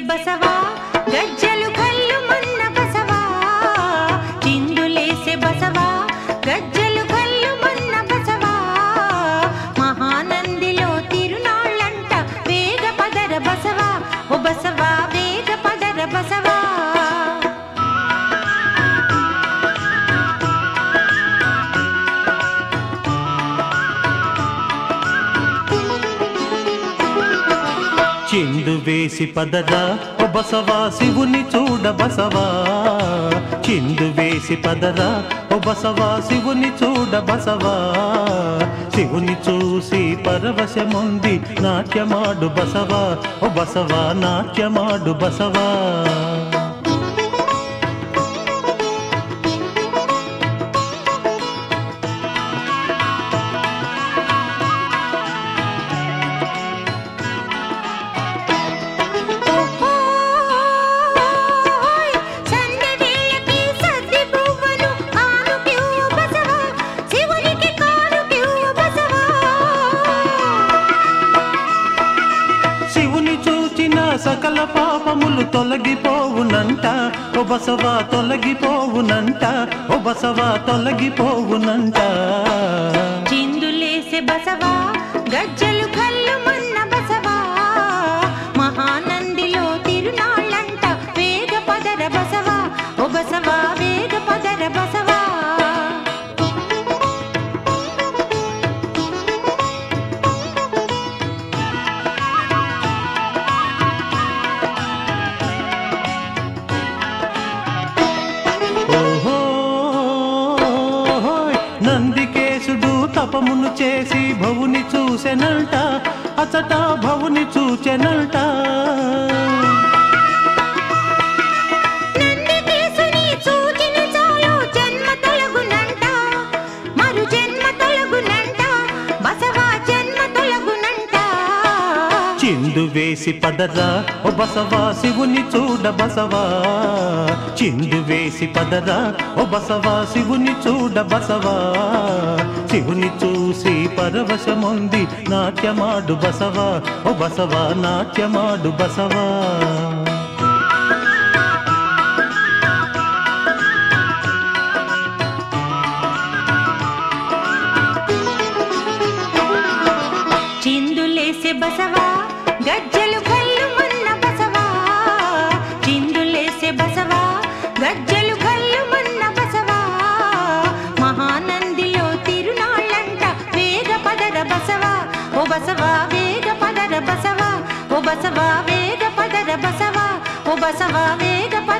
బసవా గజ్జలు కల్లు మన్న బసవా చిందులేసే బసవా గజ్జలు కల్లు మన్న బసవా మహానందిలో తిరునాళ్ళంట వేగ పదర బసవా ఓ బసవా వేగ పదర బసవా చిందు వేసి పదరా ఓ బసవా శివుని చూడ బసవా చిందు వేసి పదరా ఓ బసవా శివుని చూడ బసవా శివుని చూసి పరవశముంది నాట్యమాడు బసవా ఓ బసవా నాట్యమాడు బసవా ఓహోయ్ సంధ్య వేళకి సద్ది పువ్వులు కానుకివ్వు బసవా శివునికి కానుకివ్వు బసవా శివుని చూచిన సకల పాపములు తొలగిపోవునంట ఓ బసవా తొలగిపోవునంట ఓ బసవా తొలగిపోవునంట చిందులేసే బసవా గజ్జలు కల్లు మన్న బసవా మహానందిలో తిరునాళ్ళంట వేగ పదర బసవా ఓ బసవా వేగ పదర బసవా ఓహోయ్ నందికేశుడు తపమును చేసి భవుని చూసెనంట అచట భవుని చూచెనంట నందికేశుని చూచిన చాలు జన్మ తొలగునంట మరు జన్మ తొలగునంట బసవా జన్మ తొలగునంట చిందు వేసి పదరా ఓ బసవా శివుని చూడ బసవా చిందు వేసి పదరా ఓ బసవా శివుని చూడ బసవా శివుని చూసి పరవశముంది నాట్యమాడు బసవా ఓ బసవా నాట్యమాడు బసవా చిందులేసే బసవా గజ్జలు కల్లు మన్న బసవా చిందులేసే బసవా గజ్జలు కల్లు మన్న బసవా మహానందిలో తిరునాళ్ళంట వేగ పదర బసవా ఓ బసవా వేగ పదర బసవా ఓ బసవా వేగ పదర బసవా ఓ బసవా వేగ పదర